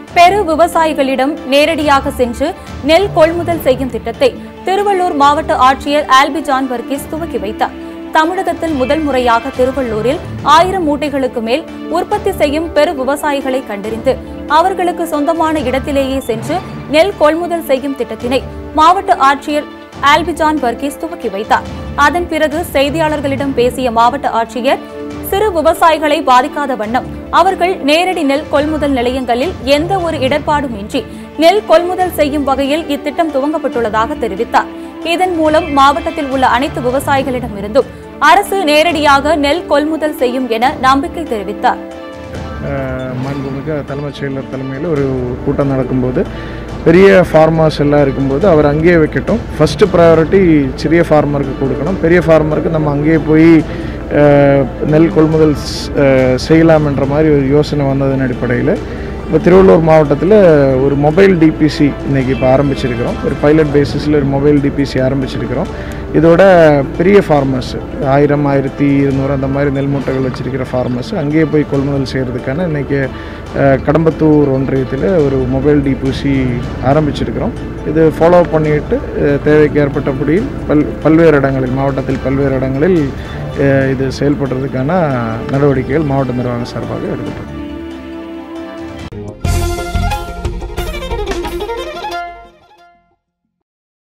பெரு விவசாயிகளிடம் நேரடியாக சென்று நெல் கொள்முதல் செய்யும் திட்டத்தை திருவள்ளூர் மாவட்ட ஆட்சியர் ஆல்பி ஜான் வர்கீஸ் துவக்கி வைத்தார் தமிழகத்தில் முதல் முறையாக திருவள்ளூரில் ஆயிரம் மூட்டைகளுக்கு மேல் உற்பத்தி செய்யும் பெரு விவசாயிகளை கண்டறிந்து அவர்களுக்கு சொந்தமான இடத்திலேயே சென்று நெல் கொள்முதல் செய்யும் திட்டத்தினை மாவட்ட ஆட்சியர் ஆல்பிஜான் வர்கீஸ் துவக்கி வைத்தார் அதன் பிறகு செய்தியாளர்களிடம் பேசிய மாவட்ட ஆட்சியர் சிறு விவசாயிகளை பாதிக்காத வண்ணம் அவர்கள் நேரடி நெல் கொள்முதல் நிலையங்களில் எந்த ஒரு இடர்பாடும் இன்றி நெல் கொள்முதல் செய்யும் வகையில் இத்திட்டம் துவங்கப்பட்டுள்ளதாக தெரிவித்தார் இதன் மூலம் மாவட்டத்தில் உள்ள அனைத்து விவசாயிகளிடமிருந்தும் அரசு நேரடியாக நெல் கொள்முதல் செய்யும் என நம்பிக்கை தெரிவித்தார் அஹ், மாண்புமிகு தலைமைச் செயலர் தலைமையில் ஒரு கூட்டம் நடக்கும்போது பெரிய ஃபார்மர்ஸ் எல்லாம் இருக்கும்போது அவர் அங்கேயே வைக்கட்டும் ஃபஸ்ட்டு ப்ரையாரிட்டி சிறிய ஃபார்மருக்கு கொடுக்கணும் பெரிய ஃபார்மருக்கு நம்ம அங்கேயே போய் அஹ், நெல் கொள்முதல் ஸ்- அஹ், செய்யலாம்ன்ற மாதிரி ஒரு யோசனை வந்ததன் அடிப்படையில் இப்போ திருவள்ளூர் மாவட்டத்தில் ஒரு மொபைல் டிபிசி இன்றைக்கி இப்போ ஆரம்பிச்சிருக்கிறோம் ஒரு பைலட் பேசிஸில் ஒரு மொபைல் டிபிசி ஆரம்பிச்சிருக்கிறோம் இதோட பெரிய ஃபார்மர்ஸ் ஆயிரம் ஆயிரத்தி இருநூறு அந்த மாதிரி நெல் மூட்டைகள் வச்சிருக்கிற ஃபார்மர்ஸ் அங்கேயே போய் கொள்முதல் செய்கிறதுக்கான இன்றைக்கி கடம்பத்தூர் ஒன்றியத்தில் ஒரு மொபைல் டிபிசி ஆரம்பிச்சிருக்கிறோம் இது ஃபாலோ பண்ணிட்டு அஹ், தேவைக்கு ஏற்பட்டபடி பல் பல்வேறு இடங்களில் மாவட்டத்தில் பல்வேறு இடங்களில் அஹ், இது செயல்படுறதுக்கான நடவடிக்கைகள் மாவட்ட நிர்வாகம் சார்பாக எடுக்கப்படும்